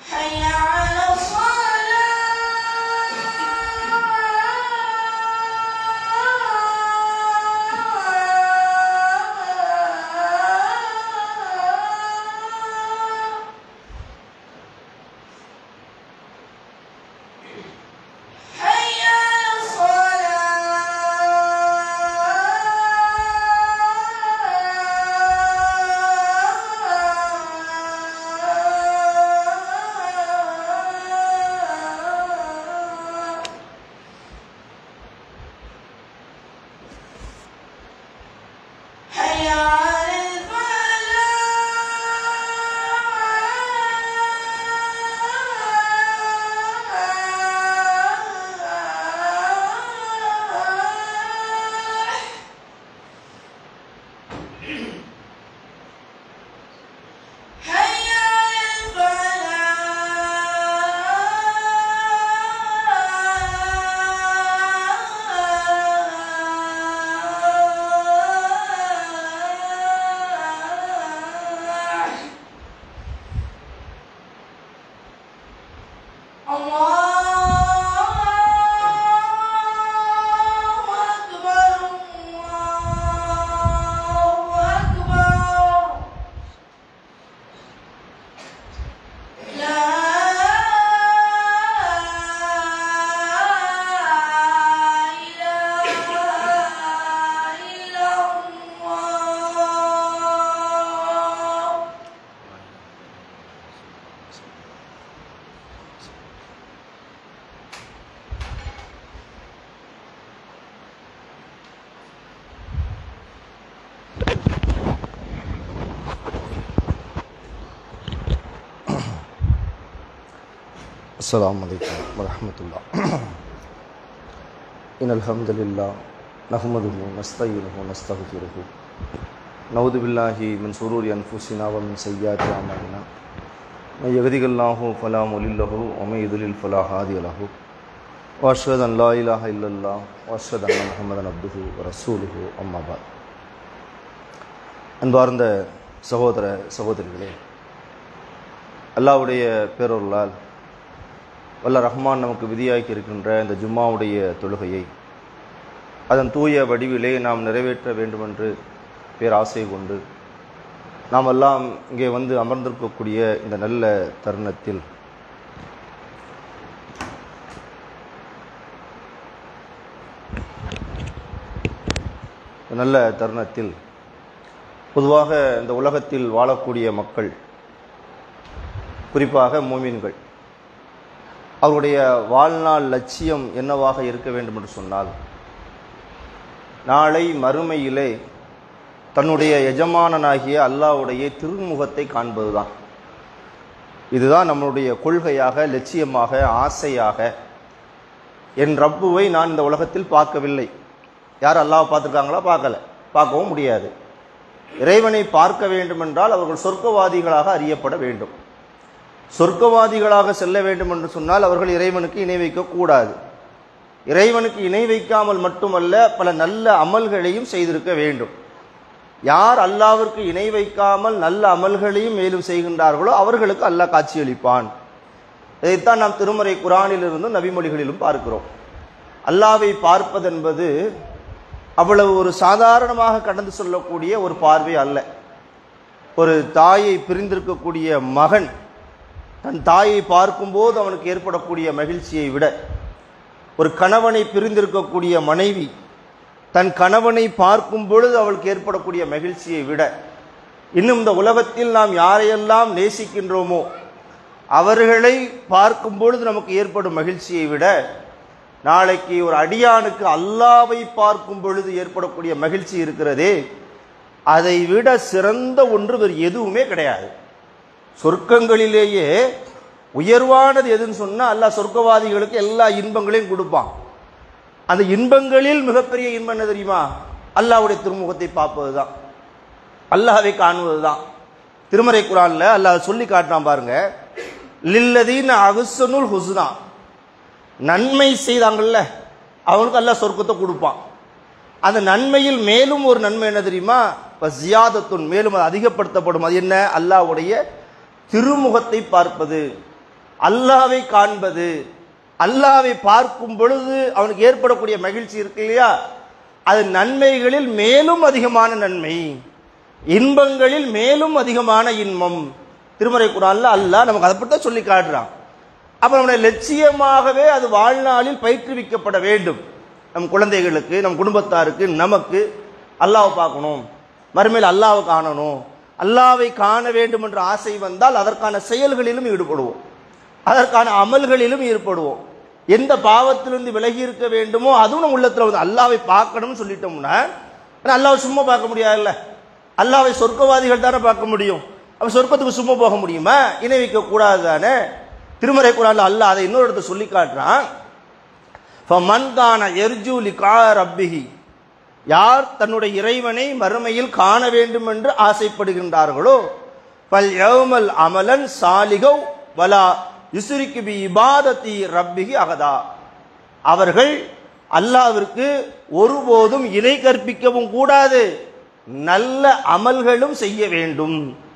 حي على الصلاة حي على الصلاة حي على الفلاح حي على الفلاح الله أكبر الله أكبر لا إله إلا الله السلام عليكم ورحمة الله إن الحمد لله نحمده ونستعينه ونستغفره نعوذ بالله من شرور أنفسنا ومن سيئات أعمالنا من يهده الله فلا مضل له ومن يضلل فلا هادي له وأشهد أن لا إله إلا الله وأشهد أن محمدا عبده ورسوله أما بعد அன்பார்ந்த சகோதர சகோதரிகளே அல்லாவுடைய பேரொருளால் வல்ல ரஹ்மான் நமக்கு விதியாக்கி இருக்கின்ற இந்த ஜும்மாவுடைய தொழுகையை அதன் தூய வடிவிலே நாம் நிறைவேற்ற வேண்டுமென்று பேராசை கொண்டு நாம் எல்லாம் இங்கே வந்து அமர்ந்திருக்கக்கூடிய இந்த நல்ல தருணத்தில் இந்த நல்ல தருணத்தில் பொதுவாக இந்த உலகத்தில் வாழக்கூடிய மக்கள் குறிப்பாக மூமின்கள் அவருடைய வாழ்நாள் லட்சியம் என்னவாக இருக்க வேண்டும் என்று சொன்னால் நாளை மறுமையிலே தன்னுடைய எஜமானனாகிய அல்லாஹ்வுடைய திருமுகத்தை காண்பதுதான் இதுதான் நம்மளுடைய கொள்கையாக லட்சியமாக ஆசையாக என் ரப்புவை நான் இந்த உலகத்தில் பார்க்கவில்லை யார் அல்லாஹ் பார்த்துருக்காங்களா பார்க்கல பார்க்கவும் முடியாது இறைவனை பார்க்க வேண்டுமென்றால் அவர்கள் சொர்க்கவாதிகளாக அறியப்பட வேண்டும் சொர்க்கவாதிகளாக செல்ல வேண்டும் என்று சொன்னால் அவர்கள் இறைவனுக்கு இணை வைக்கக்கூடாது இறைவனுக்கு இணை வைக்காமல் மட்டுமல்ல பல நல்ல அமல்களையும் செய்திருக்க வேண்டும் யார் அல்லாவிற்கு இணை வைக்காமல் நல்ல அமல்களையும் மேலும் செய்கின்றார்களோ அவர்களுக்கு அல்லாஹ் காட்சியளிப்பான் இதைத்தான் நாம் திருமறை குரானிலிருந்தும் நபிமொழிகளிலும் பார்க்கிறோம் அல்லாவை பார்ப்பதென்பது அவ்வளவு ஒரு சாதாரணமாக கடந்து சொல்லக்கூடிய ஒரு பார்வை அல்ல ஒரு தாயை பிரிந்திருக்கக்கூடிய மகன் தன் தாயை பார்க்கும்போது அவனுக்கு ஏற்படக்கூடிய மகிழ்ச்சியை விட ஒரு கணவனை பிரிந்திருக்கக்கூடிய மனைவி தன் கணவனை பார்க்கும் பொழுது அவளுக்கு ஏற்படக்கூடிய மகிழ்ச்சியை விட இன்னும் இந்த உலகத்தில் நாம் யாரையெல்லாம் நேசிக்கின்றோமோ அவர்களை பார்க்கும் பொழுது நமக்கு ஏற்படும் மகிழ்ச்சியை விட நாளைக்கு ஒரு அடியானுக்கு அல்லாவை பார்க்கும் பொழுது ஏற்படக்கூடிய மகிழ்ச்சி இருக்கிறதே அதை விட சிறந்த ஒன்று வேறு எதுவுமே கிடையாது சொர்க்கங்களிலேயே உயர்வானது எதுன்னு சொன்னா அல்லாஹ் சொர்க்கவாதிகளுக்கு எல்லா இன்பங்களையும் கொடுப்பான் அந்த இன்பங்களில் மிகப்பெரிய இன்பம் என்ன தெரியுமா அல்லாஹ்வுடைய திருமுகத்தை பார்ப்பது தான் அல்லாஹ்வை காணுவது தான் திருமறை குரான்ல அல்லாஹ் சொல்லி காட்டுறான் பாருங்க லில்லதீன் அகுசனுல் ஹுஸ்னா நன்மை செய்தாங்கல்ல அவனுக்கு அல்லாஹ் சொர்க்கத்தை கொடுப்பான் அந்த நன்மையில் மேலும் ஒரு நன்மை என்ன தெரியுமா ஜியாதத்துன் மேலும் அது அதிகப்படுத்தப்படும் அது என்ன அல்லாஹ்வுடைய திருமுகத்தை பார்ப்பது அல்லாவை காண்பது அல்லாவை பார்க்கும் பொழுது அவனுக்கு ஏற்படக்கூடிய மகிழ்ச்சி இருக்கு இல்லையா அது நன்மைகளில் மேலும் அதிகமான நன்மை இன்பங்களில் மேலும் அதிகமான இன்பம் திருமறை குரான்ல அல்லாஹ் நமக்கு அதை பற்றி தான் சொல்லி காட்டுறான் அப்ப நம்முடைய லட்சியமாகவே அது வாழ்நாளில் பயிற்றுவிக்கப்பட வேண்டும் நம் குழந்தைகளுக்கு நம் குடும்பத்தாருக்கு நமக்கு அல்லாவை பார்க்கணும் மறுமையில் அல்லாவை காணணும் அல்லாவை காண வேண்டும் என்ற ஆசை வந்தால் அதற்கான செயல்களிலும் ஈடுபடுவோம் அதற்கான அமல்களிலும் ஈடுபடுவோம் எந்த பாவத்திலிருந்து விலகி இருக்க வேண்டுமோ அதுவும் நம்ம உள்ளத்துல வந்து அல்லாவை பார்க்கணும்னு சொல்லிட்டோம்னா ஆனா அல்லாவை சும்மா பார்க்க முடியாதுல்ல அல்லாவை சொர்க்கவாதிகள் தானே பார்க்க முடியும் அப்ப சொர்க்கத்துக்கு சும்மா போக முடியுமா இணை வைக்க கூடாது தானே திருமறை குரான்ல அல்லாஹ் அதை இன்னொரு இடத்துல சொல்லி காட்டுறான் மன்கான எர்ஜூ லிகா ரப்பிஹி யார் தன்னுடைய இறைவனை மறுமையில் காண வேண்டும் என்று ஆசைப்படுகின்றார்களோ பல் யௌமல் அமலன் சாலிகௌ வலா யுசுரிக்கு பி இபாதத்தி ரப்பிஹி அகதா அவர்கள் அல்லாவிற்கு ஒருபோதும் இணை கற்பிக்கவும் கூடாது நல்ல அமல்களும் செய்ய வேண்டும்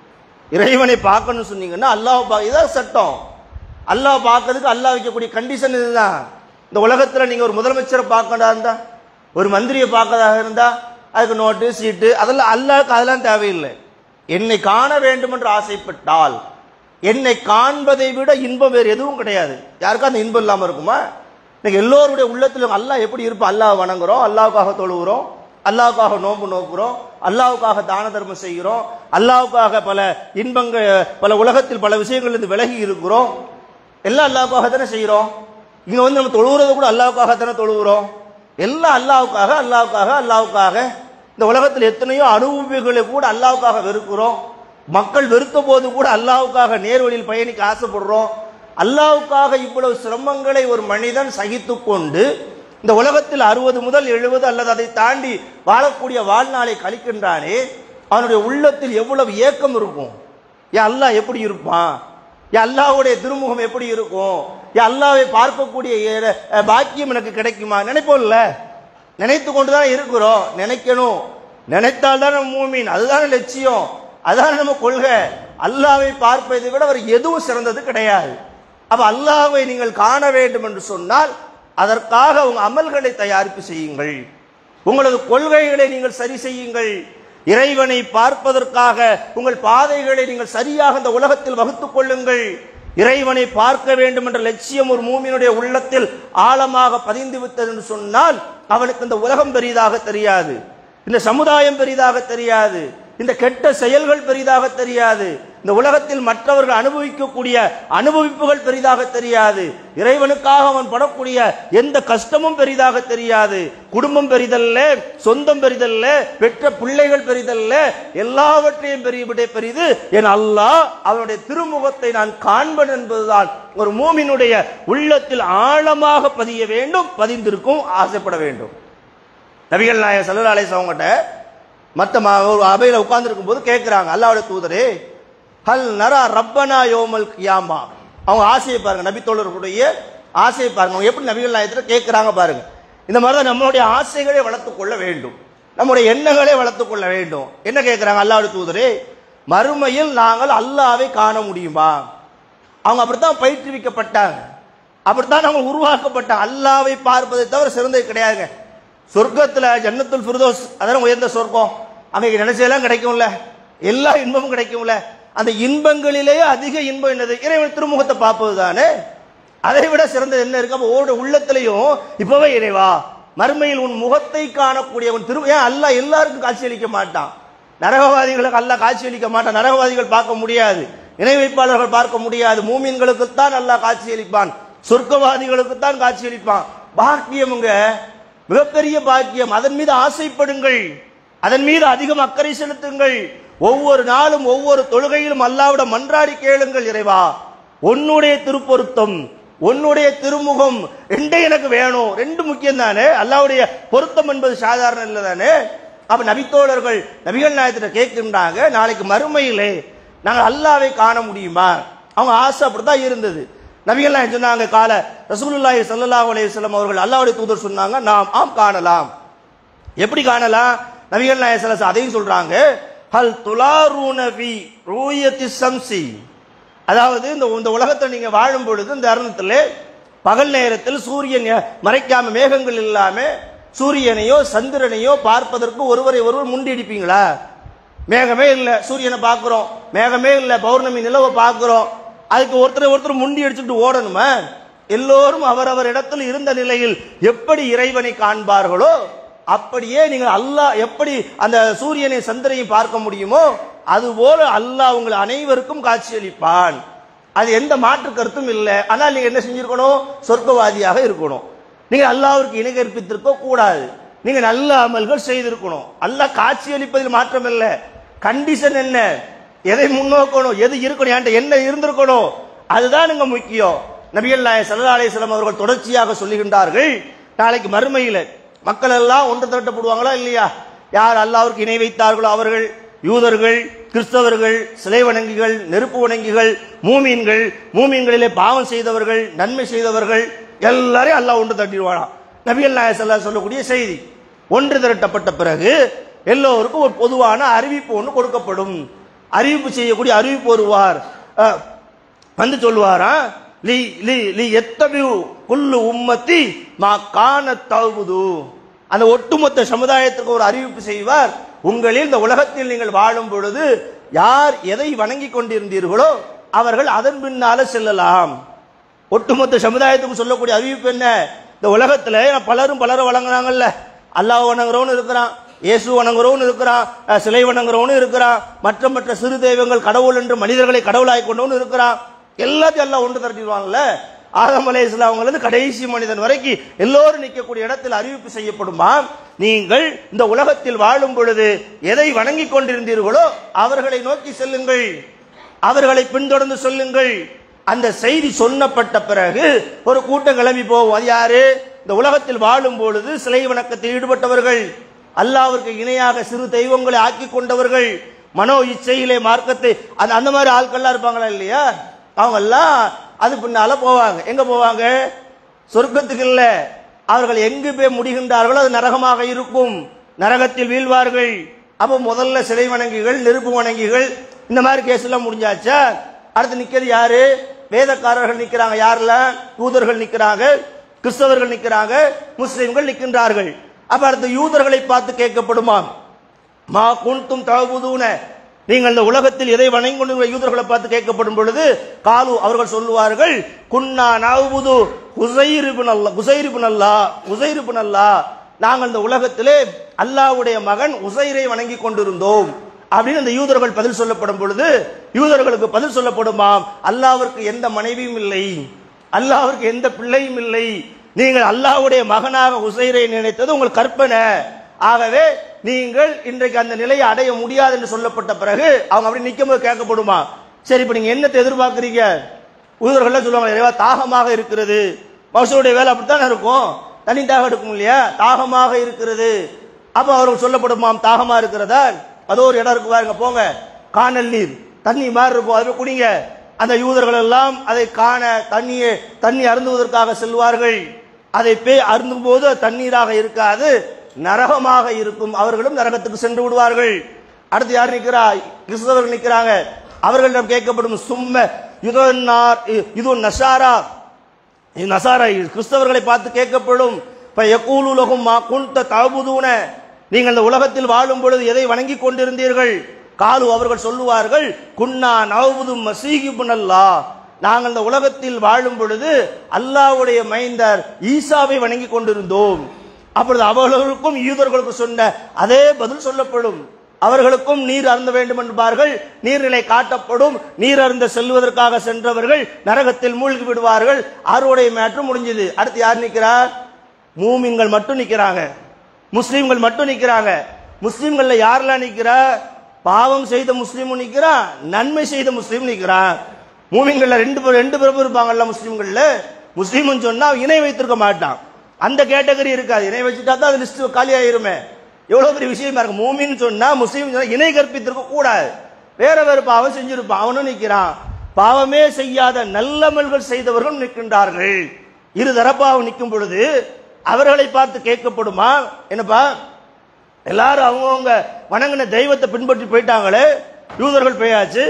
இறைவனை பார்க்கணும்னு சொன்னீங்கன்னா அல்லாஹ் பார்க்க இதான் சட்டம் அல்லாஹ் பார்க்கறதுக்கு அல்லாஹ் வைக்கக்கூடிய கண்டிஷன் இதுதான் இந்த உலகத்துல நீங்க ஒரு முதலமைச்சரை பார்க்கறதா இருந்தா ஒரு மந்திரியை பார்க்கறதாக இருந்தா அதுக்கு நோட்டு சீட்டு அதெல்லாம் அல்லாஹ்க்கு அதெல்லாம் தேவையில்லை என்னை காண வேண்டும் என்று ஆசைப்பட்டால் என்னை காண்பதை விட இன்பம் வேறு எதுவும் கிடையாது யாருக்கா அந்த இன்பம் இல்லாம இருக்குமா இன்னைக்கு எல்லோருடைய உள்ளத்திலும் அல்லாஹ் எப்படி இருப்பா அல்லாஹ் வணங்குறோம் அல்லாவுக்காக தொழுகிறோம் அல்லாவுக்காக நோன்பு நோக்குறோம் அல்லாவுக்காக தான தர்மம் செய்கிறோம் அல்லாவுக்காக பல இன்பங்கள் பல உலகத்தில் பல விஷயங்கள்லேருந்து விலகி இருக்கிறோம் எல்லாம் அல்லாவுக்காக தானே செய்கிறோம் இங்க வந்து நம்ம தொழுகிறது கூட அல்லாவுக்காக தானே தொழுகிறோம் எல்லாம் அல்லாவுக்காக அல்லாவுக்காக அல்லாவுக்காக இந்த உலகத்தில் எத்தனையோ அனுபவிகளை கூட அல்லாவுக்காக வெறுக்கிறோம் மக்கள் வெறுத்த போது கூட அல்லாவுக்காக நேர்வழியில் பயணிக்க ஆசைப்படுறோம் அல்லாவுக்காக இவ்வளவு சிரமங்களை ஒரு மனிதன் சகித்து கொண்டு இந்த உலகத்தில் அறுபது முதல் எழுபது அல்லது அதை தாண்டி வாழக்கூடிய வாழ்நாளை கழிக்கின்றானே அவனுடைய உள்ளத்தில் எவ்வளவு ஏக்கம் இருக்கும் ஏன் அல்லாஹ் எப்படி இருப்பான் என் அல்லாஹ்வுடைய திருமுகம் எப்படி இருக்கும் என் அல்லாவை பார்க்கக்கூடிய ஏ- அஹ் பாக்கியம் எனக்கு கிடைக்குமா நினைப்போம்ல நினைத்து கொண்டு தான் இருக்கிறோம் நினைக்கணும் நினைத்தால் தான் நம்ம மூமின் அதுதானே லட்சியம் அதான் நம்ம கொள்கை அல்லாவை பார்ப்பதை விட அவர் எதுவும் சிறந்தது கிடையாது அப்ப அல்லாஹ்வை நீங்கள் காண வேண்டும் என்று சொன்னால் அதற்காக உங்க அமல்களை தயாரிப்பு செய்யுங்கள் உங்களது கொள்கைகளை நீங்கள் சரி செய்யுங்கள் இறைவனை பார்ப்பதற்காக உங்கள் பாதைகளை நீங்கள் சரியாக இந்த உலகத்தில் வகுத்துக் கொள்ளுங்கள் இறைவனை பார்க்க வேண்டும் என்ற லட்சியம் ஒரு மூமியினுடைய உள்ளத்தில் ஆழமாக பதிந்து விட்டது என்று சொன்னால் அவனுக்கு இந்த உலகம் பெரிதாக தெரியாது இந்த சமுதாயம் பெரிதாக தெரியாது இந்த கெட்ட செயல்கள் பெரிதாக தெரியாது இந்த உலகத்தில் மற்றவர்கள் அனுபவிக்கக்கூடிய அனுபவிப்புகள் பெரிதாக தெரியாது இறைவனுக்காக அவன் படக்கூடிய எந்த கஷ்டமும் பெரிதாக தெரியாது குடும்பம் பெரிதல்ல சொந்தம் பெரிதல்ல பெற்ற பிள்ளைகள் பெரிதல்ல எல்லாவற்றையும் பெரிய விட பெரிது என் அல்லாஹ் அவனுடைய திருமுகத்தை நான் காண்பன் என்பதுதான் ஒரு மூமினுடைய உள்ளத்தில் ஆழமாக பதிய வேண்டும் பதிந்திருக்கும் ஆசைப்பட வேண்டும் நபிகள் நாயகம் சல்லா அலிஸ் அவங்ககிட்ட மற்ற ஒரு அவையில் உட்கார்ந்துருக்கும் போது கேட்குறாங்க அல்லாவுடைய தூதரே ஹல் நரா ரப்பனா யோமல் கியாமா அவங்க ஆசையை பாருங்க நபி தோழர்களுடைய ஆசையை பாருங்க அவங்க எப்படி நபிகள் நாயகத்தில் கேட்குறாங்க பாருங்க இந்த மாதிரி தான் நம்மளுடைய ஆசைகளை வளர்த்துக் கொள்ள வேண்டும் நம்முடைய எண்ணங்களை வளர்த்துக் கொள்ள வேண்டும் என்ன கேட்குறாங்க அல்லாவுடைய தூதரே மறுமையில் நாங்கள் அல்லாவை காண முடியுமா அவங்க அப்படித்தான் பயிற்றுவிக்கப்பட்டாங்க அப்படித்தான் அவங்க உருவாக்கப்பட்டாங்க அல்லாவை பார்ப்பதை தவிர சிறந்தது கிடையாதுங்க சொர்க்கத்துல ஜன்னத்துல் ஃபிர்தோஸ் அதான் உயர்ந்த சொர்க்கம் அங்க நினைச்சதெல்லாம் கிடைக்கும்ல எல்லா இன்பமும் கிடைக்கும்ல அந்த இன்பங்களிலேயே அதிக இன்பம் என்னது இறைவன் திருமுகத்தை பார்ப்பது தானே அதை விட சிறந்தது என்ன இருக்கு அப்ப ஒவ்வொரு உள்ளத்திலையும் இப்பவே இறைவா மறுமையில் உன் முகத்தை காணக்கூடிய உன் திரு ஏன் அல்லாஹ் எல்லாருக்கும் காட்சியளிக்க மாட்டான் நரகவாதிகளுக்கு அல்லாஹ் காட்சியளிக்க மாட்டான் நரகவாதிகள் பார்க்க முடியாது இணை வைப்பாளர்கள் பார்க்க முடியாது மூமின்களுக்குத்தான் அல்லாஹ் காட்சியளிப்பான் சொர்க்கவாதிகளுக்குத்தான் காட்சியளிப்பான் பாக்கியமுங்க மிகப்பெரிய பாக்கியம் அதன் மீது ஆசைப்படுங்கள் அதன் மீது அதிகம் அக்கறை செலுத்துங்கள் ஒவ்வொரு நாளும் ஒவ்வொரு தொழுகையிலும் அல்லாவிடம் மன்றாடி கேளுங்கள் இறைவா உன்னுடைய திருப்பொருத்தம் உன்னுடைய திருமுகம் ரெண்டே எனக்கு வேணும் ரெண்டு முக்கியம் தானே அல்லாவுடைய பொருத்தம் என்பது சாதாரண இல்லை தானே அப்ப நபித்தோழர்கள் நபிகள் நாயகத்திட்ட கேட்கின்றாங்க நாளைக்கு மறுமையிலே நாங்கள் அல்லாவை காண முடியுமா அவங்க ஆசை அப்படித்தான் இருந்தது நபிகள் நாயகம் சொன்னாங்க கால ரசூலுல்லாஹி ஸல்லல்லாஹு அலைஹி வஸல்லம் அவர்கள் அல்லாஹ்வுடைய தூதர் சொன்னாங்க நாம் ஆம் காணலாம் எப்படி காணலாம் நபிகள் நாயகம் ஸல்லல்லாஹு அதையும் சொல்றாங்க ஹல் துலாரூன ஃபி ரூயத்தி சம்சி அதாவது இந்த இந்த உலகத்தை நீங்க வாழும் பொழுது இந்த அருணத்தில் பகல் நேரத்தில் சூரியன் மறைக்காம மேகங்கள் இல்லாம சூரியனையோ சந்திரனையோ பார்ப்பதற்கு ஒருவரை ஒருவர் முண்டிடிப்பீங்களா மேகமே இல்லை சூரியனை பார்க்குறோம் மேகமே இல்லை பௌர்ணமி நிலவை பார்க்குறோம் அதுக்கு ஒருத்தர் ஒருத்தர் முண்டி அடிச்சுட்டு ஓடணுமா எல்லோரும் அவரவர் இடத்தில் இருந்த நிலையில் எப்படி இறைவனை காண்பார்களோ அப்படியே நீங்கள் அல்லாஹ் எப்படி அந்த சூரியனை சந்திரனையும் பார்க்க முடியுமோ அதுபோல அல்லாஹ் உங்கள் அனைவருக்கும் காட்சியளிப்பான் அது எந்த மாற்று கருத்தும் இல்லை ஆனால் நீங்க என்ன செஞ்சிருக்கணும் சொர்க்கவாதியாக இருக்கணும் நீங்க அல்லாஹ்விற்கு இணை கற்பித்திருக்க கூடாது நீங்க நல்ல அமல்கள் செய்திருக்கணும் அல்லாஹ் காட்சியளிப்பதில் மாற்றம் இல்லை கண்டிஷன் என்ன எதை முன்னோக்கணும் எது இருக்கணும் என்கிட்ட என்ன இருந்திருக்கணும் அதுதான் இங்க முக்கியம் நபிகள் நாயகம் ஸல்லல்லாஹு அலைஹி வஸல்லம் அவர்கள் தொடர்ச்சியாக சொல்லுகின்றார்கள் நாளைக்கு மறுமையில மக்கள் எல்லாம் ஒன்று திரட்டப்படுவாங்களா இல்லையா யார் அல்லாஹ்விற்கு இணை வைத்தார்களோ அவர்கள் யூதர்கள் கிறிஸ்தவர்கள் சிலை வணங்கிகள் நெருப்பு வணங்கிகள் மூமீன்கள் மூமீன்களிலே பாவம் செய்தவர்கள் நன்மை செய்தவர்கள் எல்லாரையும் அல்லாஹ் ஒன்று தட்டிடுவானாம் நபிகள் நாயகம் ஸல்லல்லாஹு சொல்லக்கூடிய செய்தி ஒன்று திரட்டப்பட்ட பிறகு எல்லோருக்கும் ஒரு பொதுவான அறிவிப்பு ஒன்று கொடுக்கப்படும் அறிவிப்பு செய்யக்கூடிய அறிவிப்பு வருவார் அஹ், வந்து சொல்லுவாரா லி லி லி எத்தபியு குல்லு உம்மத்தி மா கான தவுது அந்த ஒட்டுமொத்த சமுதாயத்துக்கு ஒரு அறிவிப்பு செய்வார் உங்களில் இந்த உலகத்தில் நீங்கள் வாழும் பொழுது யார் எதை வணங்கி கொண்டிருந்தீர்களோ அவர்கள் அதன் பின்னால செல்லலாம் ஒட்டுமொத்த சமுதாயத்துக்கு சொல்லக்கூடிய அறிவிப்பு என்ன இந்த உலகத்துல பலரும் பலரை வணங்குறாங்கல்ல அல்லாஹ் வணங்குறவனு இருக்கிறான் இயேசு வணங்குறவனு இருக்கிறான் அஹ் சிலை வணங்குறவனு இருக்கிறான் மற்ற மற்ற சிறு தெய்வங்கள் கடவுள் என்று மனிதர்களை கடவுளாய் கொண்டவனு இருக்கிறான் எல்லாத்தையும் எல்லாம் ஒன்று திரட்டிடுவாங்கல்ல ஆதம் அலை இஸ்லாமங்கள்ல கடைசி மனிதன் வரைக்கும் எல்லோரும் நிற்கக்கூடிய இடத்தில் அறிவிப்பு செய்யப்படுமா நீங்கள் இந்த உலகத்தில் வாழும் பொழுது எதை வணங்கி கொண்டிருந்தீர்களோ அவர்களை நோக்கி செல்லுங்கள் அவர்களை பின்தொடர்ந்து சொல்லுங்கள் அந்த செய்தி சொன்னப்பட்ட பிறகு ஒரு கூட்டம் கிளம்பி போகும் அது யாரு இந்த உலகத்தில் வாழும் பொழுது சிலை வணக்கத்தில் ஈடுபட்டவர்கள் அல்லாவிற்கு இணையாக சிறு தெய்வங்களை ஆக்கி கொண்டவர்கள் மனோ இச்சையிலே மார்க்கத்தை அந்த அந்த மாதிரி ஆட்கள்லாம் இருப்பாங்களா இல்லையா அவங்க எல்லாம் அது பின்னால போவாங்க எங்க போவாங்க சொர்க்கத்துக்கு இல்ல அவர்கள் எங்கு போய் முடிகின்றார்களோ அது நரகமாக இருக்கும் நரகத்தில் வீழ்வார்கள் அப்போ முதல்ல சிலை வணங்கிகள் நெருப்பு வணங்கிகள் இந்த மாதிரி கேஸ் எல்லாம் முடிஞ்சாச்சா அடுத்து நிக்கிறது யாரு வேதக்காரர்கள் நிக்கிறாங்க யாருல யூதர்கள் நிக்கிறாங்க கிறிஸ்தவர்கள் நிக்கிறாங்க முஸ்லிம்கள் நிற்கின்றார்கள் அப்ப அடுத்து யூதர்களை பார்த்து கேட்கப்படுமா மா குன்தும் தகுதூன நீங்கள் இந்த உலகத்தில் எதை வணங்கி கொண்டு யூதர்களை பார்த்து கேட்கப்படும் பொழுது காலு அவர்கள் சொல்லுவார்கள் குன்னா நவுது குசைரிபு நல்ல குசைரிபு நல்லா குசைரிபு நல்லா நாங்கள் இந்த உலகத்திலே அல்லாஹ்வுடைய மகன் உசைரை வணங்கி கொண்டிருந்தோம் அப்படின்னு இந்த யூதர்கள் பதில் சொல்லப்படும் பொழுது யூதர்களுக்கு பதில் சொல்லப்படுமாம் அல்லாஹ்விற்கு எந்த மனைவியும் இல்லை அல்லாஹ்விற்கு எந்த பிள்ளையும் இல்லை நீங்கள் அல்லாஹ்வுடைய மகனாக உசைரை நினைத்தது உங்கள் கற்பனை ஆகவே நீங்கள் இன்றைக்கு அந்த நிலையை அடைய முடியாது என்று சொல்லப்பட்ட பிறகு அவங்க அப்படி நிற்கும் போது கேட்கப்படுமா சரி இப்ப நீங்க என்னத்தை எதிர்பார்க்கறீங்க ஊதர்கள் சொல்லுவாங்க இறைவா தாகமாக இருக்கிறது மனுஷனுடைய வேலை அப்படித்தானே இருக்கும் தனி தாகம் எடுக்கும் இல்லையா தாகமாக இருக்கிறது அப்ப அவர்கள் சொல்லப்படுமாம் தாகமா இருக்கிறதா அதோ ஒரு இடம் இருக்கு பாருங்க போங்க காணல் நீர் தண்ணி மாதிரி இருக்கும் அதை போய் குடிங்க அந்த யூதர்கள் எல்லாம் அதை காண தண்ணியை தண்ணி அருந்துவதற்காக செல்வார்கள் அதை பே அருந்தும் போது அது தண்ணீராக இருக்காது நரகமாக இருக்கும் அவர்களும் நரகத்துக்கு சென்று விடுவார்கள் அடுத்து யார் நிக்கிறா கிறிஸ்தவர்கள் நிக்கிறாங்க அவர்களிடம் கேட்கப்படும் சும்ம இதோ நார் இது நசாரா இது நசாரா இது கிறிஸ்தவர்களை பார்த்து கேட்கப்படும் இப்ப எக்கூலுலகும் மா குந்த தகுதூன நீங்கள் இந்த உலகத்தில் வாழும் பொழுது எதை வணங்கி கொண்டிருந்தீர்கள் காலு அவர்கள் சொல்லுவார்கள் குன்னா நவபுதும் மசீகிபுனல்லா நாங்கள் இந்த உலகத்தில் வாழும் பொழுது அல்லாஹ்வுடைய மைந்தர் ஈசாவை வணங்கி கொண்டிருந்தோம் அப்பொழுது அவர்களுக்கும் யூதர்களுக்கு சொன்ன அதே பதில் சொல்லப்படும் அவர்களுக்கும் நீர் அருந்த வேண்டும் என்பார்கள் நீர்நிலை காட்டப்படும் நீர் அருந்த செல்வதற்காக சென்றவர்கள் நரகத்தில் மூழ்கி விடுவார்கள் அறுவடை மேற்று முடிஞ்சது அடுத்து யார் நிற்கிறார் மூமின்கள் மட்டும் நிற்கிறாங்க முஸ்லீம்கள் மட்டும் நிற்கிறாங்க முஸ்லீம்கள்ல யாரெல்லாம் நிற்கிறா பாவம் செய்த முஸ்லீமும் நிற்கிறான் நன்மை செய்த முஸ்லீம் நிற்கிறான் மூமின்கள்ல ரெண்டு பேர் ரெண்டு பேரும் இருப்பாங்கல்ல முஸ்லீம்கள்ல முஸ்லீம்னு சொன்னா அவன் இணை வைத்திருக்க மாட்டான் அந்த கேட்டகரி இருக்காது இணை வச்சுட்டா தான் அது லிஸ்ட் காலி ஆயிருமே எவ்வளவு பெரிய விஷயமா இருக்கு மூமின்னு சொன்னா முஸ்லீம் சொன்னா இணை கற்பித்திருக்க கூடாது வேற வேற பாவம் செஞ்சிருப்பான் அவனும் நிக்கிறான் பாவமே செய்யாத நல்லமல்கள் செய்தவர்கள் நிற்கின்றார்கள் இரு தரப்பாவும் நிற்கும் பொழுது அவர்களை பார்த்து கேட்கப்படுமா என்னப்பா எல்லாரும் அவங்கவுங்க வணங்கின தெய்வத்தை பின்பற்றி போயிட்டாங்களே யூதர்கள் போயாச்சு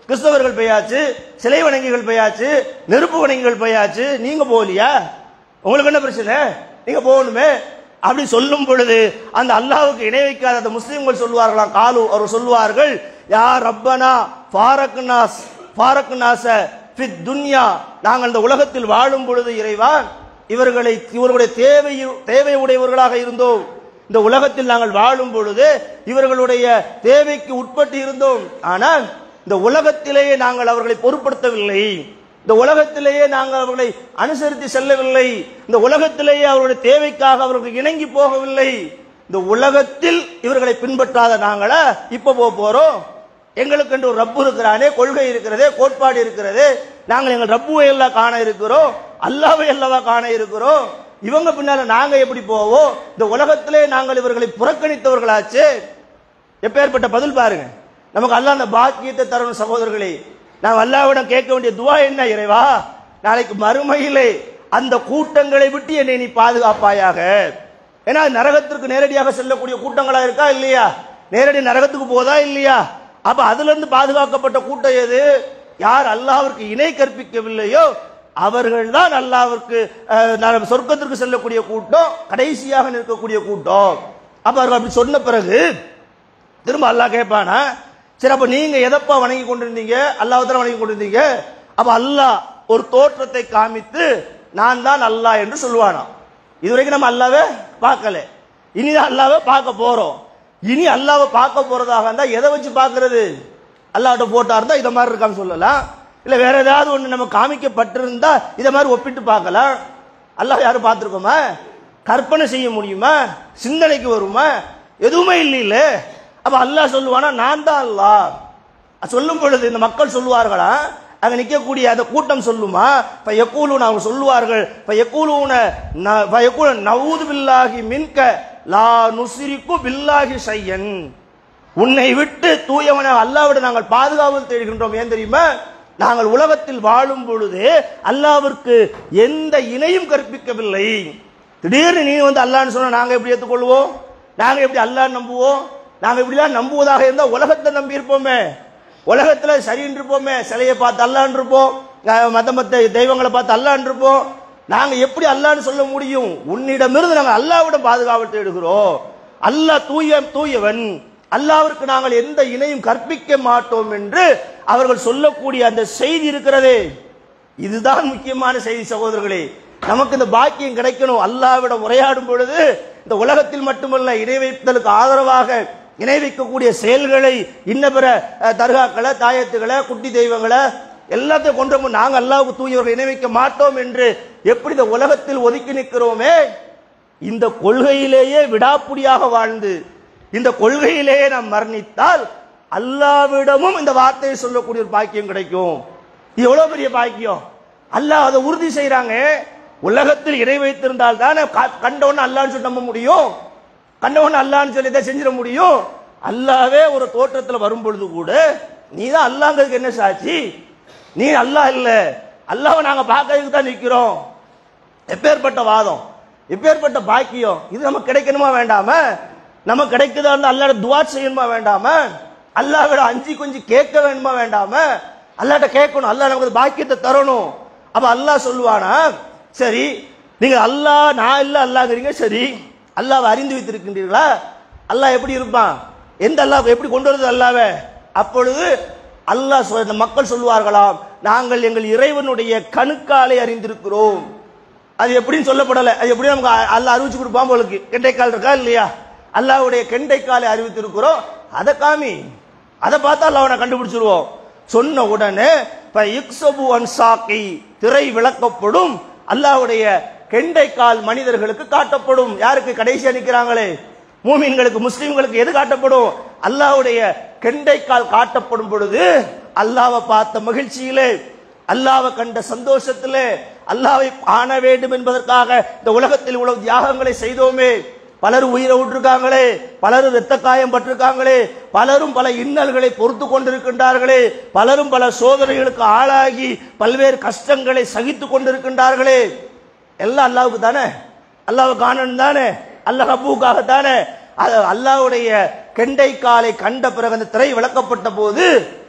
கிறிஸ்தவர்கள் பெய்யாச்சு சிலை வணங்கிகள் பெய்யாச்சு நெருப்பு வணங்கிகள் பெய்யாச்சு நீங்க போகலையா உங்களுக்கு என்ன பிரச்சனை நீங்க போகணுமே அப்படி சொல்லும் பொழுது அந்த அல்லாஹ்வுக்கு இணை வைக்காத அந்த முஸ்லிம்கள் சொல்லுவார்களாம் காலு அவர் சொல்லுவார்கள் யா ரப்பனா ஃபாரக்னாஸ் ஃபாரக்னாஸ ஃபித் துன்யா நாங்கள் இந்த உலகத்தில் வாழும் பொழுது இறைவா இவர்களை இவர்களுடைய தேவை தேவை உடையவர்களாக இருந்தோம் இந்த உலகத்தில் நாங்கள் வாழும் பொழுது இவர்களுடைய தேவைக்கு உட்பட்டு இருந்தோம் ஆனால் இந்த உலகத்திலேயே நாங்கள் அவர்களை பொருட்படுத்தவில்லை இந்த உலகத்திலேயே நாங்கள் அவர்களை அனுசரித்து செல்லவில்லை இந்த உலகத்திலேயே அவர்களுடைய தேவைக்காக அவர்களுக்கு இணங்கி போகவில்லை இந்த உலகத்தில் இவர்களை பின்பற்றாத நாங்களா இப்ப போக போறோம் எங்களுக்கு என்று ஒரு ரப்பு இருக்கிறானே கொள்கை இருக்கிறதே கோட்பாடு இருக்கிறதே நாங்கள் எங்கள் ரப்புவை எல்லாம் காண இருக்கிறோம் அல்லாவை அல்லவா காண இருக்கிறோம் இவங்க பின்னால நாங்க எப்படி போவோம் இந்த உலகத்திலே நாங்கள் இவர்களை புறக்கணித்தவர்களாச்சு எப்பேற்பட்ட பதில் பாருங்க நமக்கு அல்லாஹ் அந்த பாக்கியத்தை தரணும் சகோதரர்களே நாம் அல்லாவிடம் கேட்க வேண்டிய துவா என்ன இறைவா நாளைக்கு மறுமையிலே அந்த கூட்டங்களை விட்டு என்னை நீ பாதுகாப்பாயாக ஏன்னா அது நரகத்திற்கு நேரடியாக செல்லக்கூடிய கூட்டங்களா இருக்கா இல்லையா நேரடி நரகத்துக்கு போதா இல்லையா அப்ப அதுல இருந்து பாதுகாக்கப்பட்ட கூட்டம் எது யார் அல்லாஹ்விற்கு இணை கற்பிக்கவில்லையோ அவர்கள் தான் அல்லாஹ்விற்கு அஹ், நர- சொர்க்கத்திற்கு செல்லக்கூடிய கூட்டம் கடைசியாக நிற்கக்கூடிய கூட்டம் அப்ப அவர்கள் அப்படி சொன்ன பிறகு திரும்ப அல்லாஹ் கேட்பானா சரி அப்ப நீங்க எதப்பா வணங்கி கொண்டிருந்தீங்க அல்லாஹ் தான் வணங்கி கொண்டிருந்தீங்க அப்ப அல்லாஹ் ஒரு தோற்றத்தை காமித்து நான் தான் அல்லாஹ் என்று சொல்லுவானா இதுவரைக்கும் நம்ம அல்லாவே பார்க்கல இனிதான் அல்லாவை பார்க்க போறோம் இனி அல்லாவை பார்க்க போறதாக இருந்தா எதை வச்சு பார்க்கிறது அல்லாஹ்ட்ட போட்டா இருந்தா இத மாதிரி இருக்கான்னு சொல்லலாம் இல்ல வேற ஏதாவது ஒண்ணு நம்ம காமிக்கப்பட்டிருந்தா இத மாதிரி ஒப்பிட்டு பார்க்கலாம் அல்லாஹ் யாரும் பார்த்திருக்கோமா கற்பனை செய்ய முடியுமா சிந்தனைக்கு வருமா எதுவுமே இல்லைல்ல அப்ப அல்லாஹ் சொல்லுவானா நான் தான் அல்லாஹ் அது சொல்லும் பொழுது இந்த மக்கள் சொல்லுவார்களா அங்க நிக்கக்கூடிய அந்த கூட்டம் சொல்லுமா இப்ப எக்கூலூன் அவங்க சொல்லுவார்கள் இப்ப எக்கூலூன எக்கூல நவுது பில்லாகி மின்க லா நுசிரிக்கு பில்லாகி சையன் உன்னை விட்டு தூயவன அல்லாவிட நாங்கள் பாதுகாவல் தேடுகின்றோம் ஏன் தெரியுமா நாங்கள் உலகத்தில் வாழும் பொழுது அல்லாவிற்கு எந்த இணையும் கற்பிக்கவில்லை திடீர்னு நீ வந்து அல்லான்னு சொன்னா நாங்க எப்படி ஏத்துக்கொள்வோம் நாங்க எப்படி அல்லாஹ் நம்புவோம் நாங்க இப்படிலாம் நம்புவதாக இருந்தா உலகத்தை நம்பி இருப்போமே உலகத்துல சரின்னு இருப்போமே சிலையை பார்த்து அல்லான்னு இருப்போம் அஹ் மத்த மத்த தெய்வங்களை பார்த்து அல்லான்னு இருப்போம் நாங்க எப்படி அல்லான்னு சொல்ல முடியும் உன்னிடமிருந்து நாங்கள் அல்லாவிடம் பாதுகாவல் தேடுகிறோம் அல்லாஹ் தூய தூயவன் அல்லாவிற்கு நாங்கள் எந்த இணையும் கற்பிக்க மாட்டோம் என்று அவர்கள் சொல்லக்கூடிய அந்த செய்தி இருக்கிறதே இதுதான் முக்கியமான செய்தி சகோதரர்களே நமக்கு இந்த பாக்கியம் கிடைக்கணும் அல்லாவிடம் உரையாடும் பொழுது இந்த உலகத்தில் மட்டுமல்ல இணை வைத்தலுக்கு ஆதரவாக இணை வைக்கக்கூடிய செயல்களை இன்ன பிற அஹ், தர்காக்களை தாயத்துகளை குட்டி தெய்வங்களை எல்லாத்தையும் கொண்டு வந்து நாங்கள் அல்லாவுக்கு தூயவர்கள் இணை வைக்க மாட்டோம் என்று எப்படி இந்த உலகத்தில் ஒதுக்கி நிற்கிறோமே இந்த கொள்கையிலேயே விடாப்புடியாக வாழ்ந்து இந்த கொள்கையிலேயே நாம் மரணித்தால் அல்லாவிடமும் இந்த வார்த்தையை சொல்லக்கூடிய ஒரு பாக்கியம் கிடைக்கும் இது எவ்வளவு பெரிய பாக்கியம் அல்லாஹ் அதை உறுதி செய்றாங்க உலகத்தில் இணை வைத்திருந்தால் தானே கண்டவன் அல்லான்னு சொல்லி நம்ப முடியும் கண்டவன் அல்லான்னு சொல்லி இதை செஞ்சிட முடியும் அல்லாவே ஒரு தோற்றத்தில் வரும் பொழுது கூட நீ தான் அல்லாங்கிறதுக்கு என்ன சாட்சி நீ அல்லாஹ் இல்ல அல்லாஹ்வை நாங்க பார்க்கறதுக்கு தான் நிக்கிறோம் எப்பேற்பட்ட வாதம் எப்பேற்பட்ட பாக்கியம் இது நமக்கு கிடைக்கணுமா வேண்டாம நமக்கு கிடைக்குதா இருந்தா அல்லாட துவா செய்யணுமா வேண்டாம அல்லாவிட அஞ்சு கொஞ்சம் கேட்க வேணுமா வேண்டாம அல்லாட்ட கேட்கணும் அல்லாஹ் நமக்கு இந்த பாக்கியத்தை தரணும் அப்ப அல்லாஹ் சொல்லுவானா சரி நீங்க அல்லாஹ் நான் இல்ல அல்லாங்கிறீங்க சரி அல்லாவை அறிந்து வைத்திருக்கின்றீர்களா அல்லாஹ் எப்படி இருப்பான் எந்த அல்லாஹ் எப்படி கொண்டு வருது அல்லாவே அப்பொழுது அல்லாஹ் சொல்~ இந்த மக்கள் சொல்லுவார்களாம் நாங்கள் எங்கள் இறைவனுடைய கணுக்காலை அறிந்திருக்கிறோம் அது எப்படின்னு சொல்லப்படல அது எப்படி நமக்கு அ- அல்லாஹ் அறிவிச்சு கொடுப்பான் உங்களுக்கு கெண்டைக்கால் இருக்கா இல்லையா அல்லாஹ்வுடைய கெண்டைக்காலை அறிவித்திருக்கிறோம் அதை காமி அதை பார்த்தா அல்லாஹ் நான் கண்டுபிடிச்சிருவோம் சொன்ன உடனே இப்ப இக்ஸபு அன்சாக்கி திரை விளக்கப்படும் அல்லாஹ்வுடைய கெண்டைக்கால் மனிதர்களுக்கு காட்டப்படும் யாருக்கு கடைசியா நிக்கிறாங்களே மூமின்களுக்கு முஸ்லிம்களுக்கு எது காட்டப்படும் அல்லாஹ்வுடைய கெண்டைக்கால் காட்டப்படும் பொழுது அல்லாஹ்வை பார்த்த மகிழ்ச்சியிலே அல்லாஹ்வை கண்ட சந்தோஷத்திலே அல்லாஹ்வை காண வேண்டும் என்பதற்காக இந்த உலகத்தில் இவ்வளவு தியாகங்களை செய்தோமே பலரும் உயிரை விட்டிருக்காங்களே பலரும் இரத்த காயம் பட்டிருக்காங்களே பலரும் பல இன்னல்களை பொறுத்து கொண்டிருக்கின்றார்களே பலரும் பல சோதனைகளுக்கு ஆளாகி பல்வேறு கஷ்டங்களை சகித்து கொண்டிருக்கின்றார்களே எல்லாம் அல்லாவுக்கு தானே அல்லாஹ் காணணும் தானே அல்லாஹ் ரப்புக்காக தானே அது அல்லாஹ்வுடைய கெண்டை காலை கண்ட பிறகு அந்த திரை விளக்கப்பட்ட போது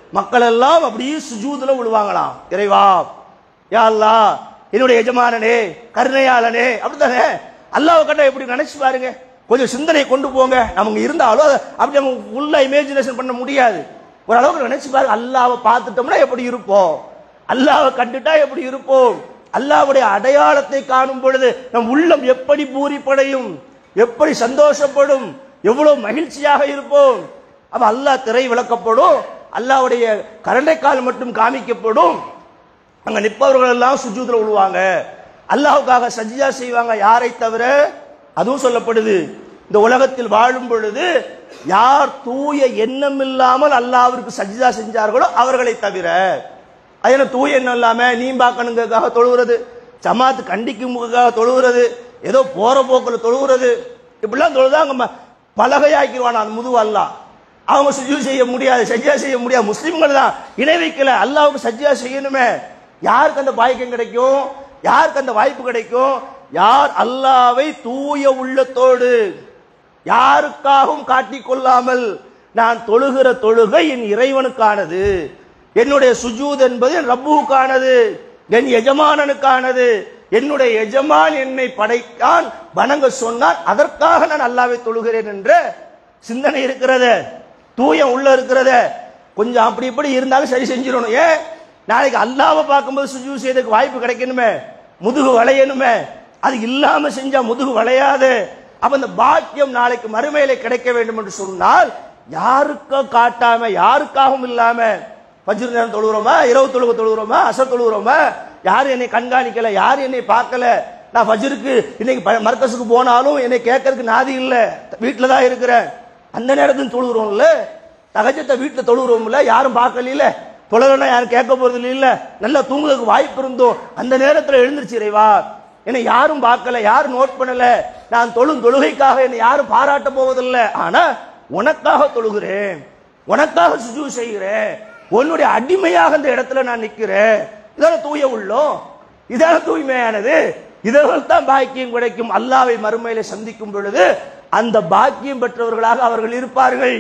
மக்கள் எல்லாம் அப்படியே சுஜூதுல விழுவாங்களாம் இறைவா யா அல்லாஹ் என்னுடைய எஜமானனே கருணையாளனே அப்படித்தானே அல்லாஹ் கண்ட எப்படி நினைச்சு பாருங்க கொஞ்சம் சிந்தனை கொண்டு போங்க நமக்கு இருந்தாலும் அதை அப்படி நம்ம உள்ள இமேஜினேஷன் பண்ண முடியாது ஒரு அளவுக்கு நினைச்சு பாருங்க அல்லாவை பார்த்துட்டோம்னா எப்படி இருப்போம் அல்லாவை கண்டுட்டா எப்படி இருப்போம் அல்லாவுடைய அடையாளத்தை காணும் பொழுது நம் உள்ளம் எப்படி பூரிப்படையும் எப்படி சந்தோஷப்படும் எவ்வளவு மகிழ்ச்சியாக இருப்போம் அப்ப அல்லாஹ் திரை விளக்கப்படும் அல்லாவுடைய கரண்டைக்கால் மட்டும் காமிக்கப்படும் அங்க நிற்பவர்கள் எல்லாம் சுஜூதுல விழுவாங்க அல்லாஹ்வுக்காக சஜ்ஜா செய்வாங்க யாரை தவிர அதுவும் சொல்லப்படுது இந்த உலகத்தில் வாழும் பொழுது யார் தூய எண்ணம் இல்லாமல் அல்லாஹ்விற்கு சஜ்ஜா செஞ்சார்களோ அவர்களை தவிர அது என்ன தூய எண்ணம் இல்லாம நீ பார்க்கணுங்கிறதுக்காக தொழுகிறது ஜமாத்து கண்டிக்குமுக்காக தொழுகிறது ஏதோ போற போக்குல தொழுகிறது இப்படிலாம் தொழுதா அங்க ம- பலகையாக்கிடுவான் அந்த முதுகு அல்லாஹ் அவங்க சுஜூ செய்ய முடியாது சஜ்ஜா செய்ய முடியாது முஸ்லிம்கள் தான் இணை வைக்கல அல்லாவுக்கு சஜ்ஜா செய்யணுமே யாருக்கு அந்த பாக்கியம் கிடைக்கும் யாருக்கு அந்த வாய்ப்பு கிடைக்கும் யார் அல்லாவை தூய உள்ளத்தோடு யாருக்காகவும் காட்டிக் கொள்ளாமல் நான் தொழுகிற தொழுகை என் இறைவனுக்கானது என்னுடைய சுஜூத் என்பது என் ரப்புவுக்கானது என் எஜமானனுக்கானது என்னுடைய எஜமான் என்னை படைத்தான் வணங்க சொன்னான் அதற்காக நான் அல்லாவை தொழுகிறேன் என்ற சிந்தனை இருக்கிறது தூயம் உள்ள இருக்கிறத கொஞ்சம் அப்படி இப்படி இருந்தாலும் சரி செஞ்சிடணும் ஏன் நாளைக்கு அல்லாவை பார்க்கும்போது சுஜூ செய்யறதுக்கு வாய்ப்பு கிடைக்கணுமே முதுகு வளையணுமே அது இல்லாம செஞ்சா முதுகு வளையாது அப்ப இந்த பாக்கியம் நாளைக்கு மறுமையில கிடைக்க வேண்டும் என்று சொன்னால் யாருக்கும் காட்டாம யாருக்காகவும் இல்லாம பஜ்ர் நேரம் தொழுகிறோமா இரவு தொழுக தொழுகிறோமா அசர் தொழுகிறோமா யாரும் என்னை கண்காணிக்கல யாரும் என்னை பார்க்கல நான் ஃபஜ்ருக்கு இன்னைக்கு ப- மர்கஸுக்கு போனாலும் என்னை கேட்கறதுக்கு நாதி இல்ல வீட்டில் தான் இருக்கிறேன் அந்த நேரத்தில் தொழுகிறோம்ல தகஜத்தை வீட்டில் தொழுகிறோம்ல யாரும் பார்க்கல தொழலன்னா யாரும் கேட்க போறது இல்ல நல்லா தூங்குறதுக்கு வாய்ப்பு இருந்தோம் அந்த நேரத்தில் எழுந்திருச்சு இறைவா என்னை யாரும் பார்க்கல யாரும் நோட் பண்ணல நான் தொழும் தொழுகைக்காக என்னை யாரும் பாராட்ட போவதில்லை ஆனா உனக்காக தொழுகிறேன் உனக்காக சுஜூ செய்கிறேன் உன்னுடைய அடிமையாக இந்த இடத்துல நான் நிக்கிறேன் இதான தூய உள்ளம் இதான தூய்மையானது இதனால் தான் பாக்கியம் கிடைக்கும் அல்லாவை மறுமையில சந்திக்கும் பொழுது அந்த பாக்கியம் பெற்றவர்களாக அவர்கள் இருப்பார்கள்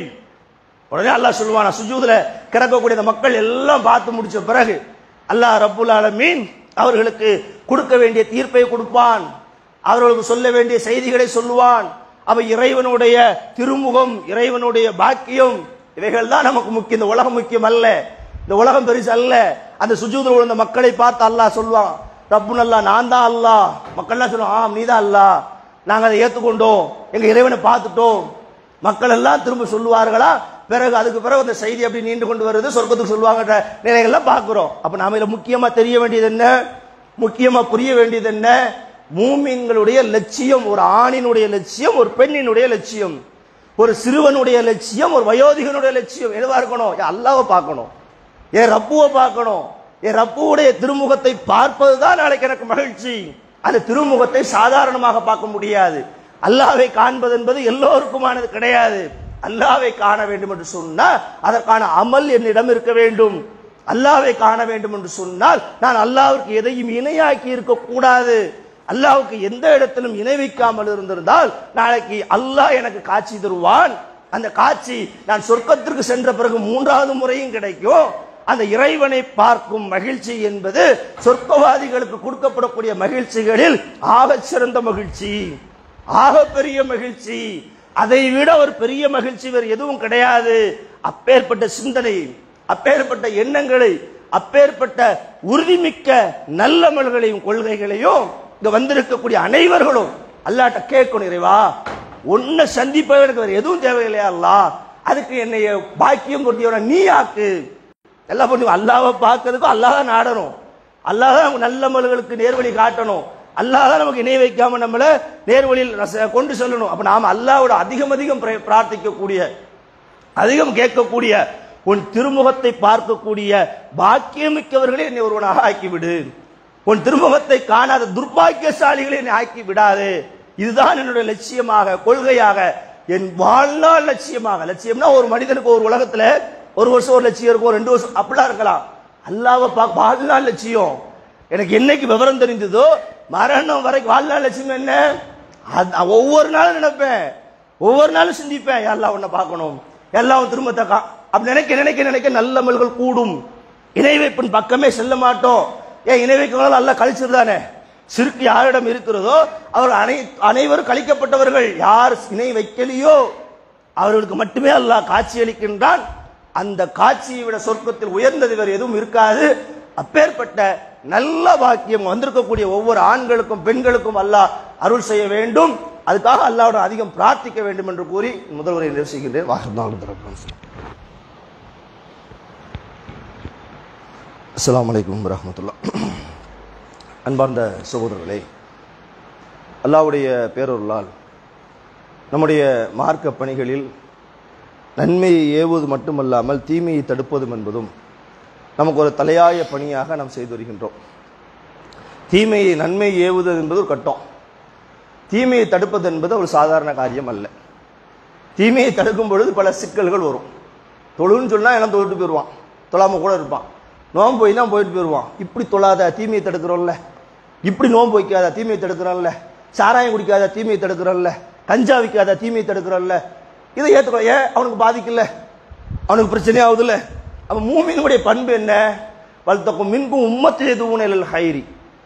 உடனே அல்லாஹ் சொல்லுவான் சுஜூதுல கிடக்கக்கூடிய அந்த மக்கள் எல்லாம் பார்த்து முடிச்ச பிறகு அல்லாஹ் ரப்புல் ஆலமீன் அவர்களுக்கு கொடுக்க வேண்டிய தீர்ப்பை கொடுப்பான் அவர்களுக்கு சொல்ல வேண்டிய செய்திகளை சொல்லுவான் அவ இறைவனுடைய திருமுகம் இறைவனுடைய பாக்கியம் இவைகள் தான் நமக்கு முக்கியம் இந்த உலகம் முக்கியம் அல்ல இந்த உலகம் பெருசு அல்ல அந்த சுஜூதில் விழுந்த மக்களை பார்த்து அல்லாஹ் சொல்லுவான் ரப்புன் அல்லாஹ் நான் தான் அல்லாஹ் மக்கள்லாம் சொல்லுவான் ஆம் நீ தான் அல்லாஹ் நாங்க அதை ஏத்துக்கொண்டோம் எங்க இறைவனை பார்த்துட்டோம் மக்கள் எல்லாம் திரும்ப சொல்லுவார்களா பிறகு அதுக்கு பிறகு அந்த செய்தி அப்படி நீண்டு கொண்டு வருது சொர்க்கத்துக்கு சொல்லுவாங்க நிலைகள்லாம் பார்க்கிறோம் அப்ப நாம இதுல முக்கியமா தெரிய வேண்டியது என்ன முக்கியமா புரிய வேண்டியது என்ன மூமின்களுடைய லட்சியம் ஒரு ஆணினுடைய லட்சியம் ஒரு பெண்ணினுடைய லட்சியம் ஒரு சிறுவனுடைய லட்சியம் ஒரு வயோதிகனுடைய லட்சியம் எதுவா இருக்கணும் ஏன் அல்லாவை பார்க்கணும் என் ரப்புவை பார்க்கணும் என் ரப்புவுடைய திருமுகத்தை பார்ப்பதுதான் நாளைக்கு எனக்கு மகிழ்ச்சி அந்த திருமுகத்தை சாதாரணமாக பார்க்க முடியாது அல்லாவை காண்பது என்பது எல்லோருக்குமானது கிடையாது அல்லாவை காண வேண்டும் என்று சொன்னால் அதற்கான அமல் என்னிடம் இருக்க வேண்டும் அல்லாவை காண வேண்டும் என்று சொன்னால் நான் அல்லாவிற்கு எதையும் இணையாக்கி இருக்க கூடாது அல்லாவுக்கு எந்த இடத்திலும் இணை வைக்காமல் இருந்திருந்தால் நாளைக்கு அல்லாஹ் எனக்கு காட்சி தருவான் அந்த காட்சி நான் சொர்க்கத்திற்கு சென்ற பிறகு மூன்றாவது முறையும் கிடைக்கும் அந்த இறைவனை பார்க்கும் மகிழ்ச்சி என்பது சொர்க்கவாதிகளுக்கு கொடுக்கப்படக்கூடிய மகிழ்ச்சிகளில் ஆகச் சிறந்த மகிழ்ச்சி ஆக பெரிய மகிழ்ச்சி அதை விட ஒரு பெரிய மகிழ்ச்சி வேறு எதுவும் கிடையாது அப்பேற்பட்ட சிந்தனை அப்பேற்பட்ட எண்ணங்களை அப்பேற்பட்ட உறுதிமிக்க நல்லமல்களையும் கொள்கைகளையும் இங்க வந்திருக்கக்கூடிய அனைவர்களும் அல்லாட்ட கேட்கணும் இறைவா உன்னை சந்திப்பதற்கு வேற எதுவும் தேவையில்லையா அல்லா அதுக்கு என்னைய பாக்கியம் கொடுத்தியவன நீ ஆக்கு எல்லாம் பண்ணி அல்லாவை பார்க்கறதுக்கும் அல்லாஹ் தான் நாடணும் அல்லாஹ் தான் நமக்கு நல்ல மல்களுக்கு நேர்வழி காட்டணும் அல்லாஹ் தான் நமக்கு இணை வைக்காம நம்மள நேர்வழியில் ரச- கொண்டு செல்லணும் அப்ப நாம அல்லாவோட அதிகம் அதிகம் பிர- பிரார்த்திக்கக்கூடிய அதிகம் கேட்கக்கூடிய உன் திருமுகத்தை பார்க்கக்கூடிய பாக்கியமிக்கவர்களே என்னை ஒருவனாக ஆக்கிவிடு உன் திருமுகத்தை காணாத துர்பாக்கியசாலிகளை என்னை ஆக்கி விடாது இதுதான் என்னுடைய லட்சியமாக கொள்கையாக என் வாழ்நாள் லட்சியமாக லட்சியம்னா ஒரு மனிதனுக்கு ஒரு உலகத்துல ஒரு வருஷம் ஒரு லட்சியம் இருக்கும் ரெண்டு வருஷம் அப்படிலாம் இருக்கலாம் அல்லாவை பார்க்க வாழ்நாள் லட்சியம் எனக்கு என்னைக்கு விவரம் தெரிந்ததோ மரணம் வரைக்கும் வாழ்நாள் லட்சியம் என்ன அது நான் ஒவ்வொரு நாளும் நினைப்பேன் ஒவ்வொரு நாளும் சிந்திப்பேன் எல்லாம் உன்னை பார்க்கணும் எல்லாம் உன் திரும்பத்தை கா அப்படி நினைக்க நினைக்க நினைக்க நல்லமல்கள் கூடும் இணை வைப்பின் பக்கமே செல்ல மாட்டோம் ஏன் இணை வைக்கிறதால அல்ல கழிச்சிருதானே சிறுக்கு யாரிடம் இருக்கிறதோ அவர் அனை அனைவரும் கழிக்கப்பட்டவர்கள் யார் இணை வைக்கலையோ அவர்களுக்கு மட்டுமே அல்லாஹ் காட்சி அளிக்கின்றான் அந்த காட்சியை விட சொர்க்கத்தில் உயர்ந்தது வேறு எதுவும் இருக்காது அப்பேற்பட்ட நல்ல வாக்கியம் வந்திருக்கக்கூடிய ஒவ்வொரு ஆண்களுக்கும் பெண்களுக்கும் அல்லாஹ் அருள் செய்ய வேண்டும் அதுக்காக அல்லாஹ்வோட அதிகம் பிரார்த்திக்க வேண்டும் என்று கூறி முதல்வரை நிறைவு செய்கின்றேன் வாசம் அஸ்ஸலாமு அலைக்கும் வரஹ்மத்துல்லாஹ் அன்பார்ந்த சகோதரர்களே அல்லாஹ்வுடைய பேரொருளால் நம்முடைய மார்க்க பணிகளில் நன்மையை ஏவுவது மட்டுமல்லாமல் தீமையை தடுப்பதும் என்பதும் நமக்கு ஒரு தலையாய பணியாக நாம் செய்து வருகின்றோம் தீமையை நன்மை ஏவுவது என்பது ஒரு கட்டம் தீமையை தடுப்பது என்பது ஒரு சாதாரண காரியம் அல்ல தீமையை தடுக்கும் பொழுது பல சிக்கல்கள் வரும் தொழுன்னு சொன்னா எல்லாம் தொழுட்டு போயிடுவான் தொழாம கூட இருப்பான் நோம்பு போயினா போயிட்டு போயிடுவான் இப்படி தொழாத தீமையை தடுக்கிறோம்ல இப்படி நோம்பு வைக்காத தீமையை தடுக்கிறோம்ல சாராயம் குடிக்காத தீமையை தடுக்கிறோம்ல கஞ்சா விற்காத தீமையை தடுக்கிறோம்ல இதை ஏற்றுக்கோ ஏன் அவனுக்கு பாதிக்கல அவனுக்கு பிரச்சனை ஆகுதுல்ல அப்ப மூமினுடைய பண்பு என்ன வல்தக்கும் மின்கும் உம்மத்திலே தூணல் ஹைரி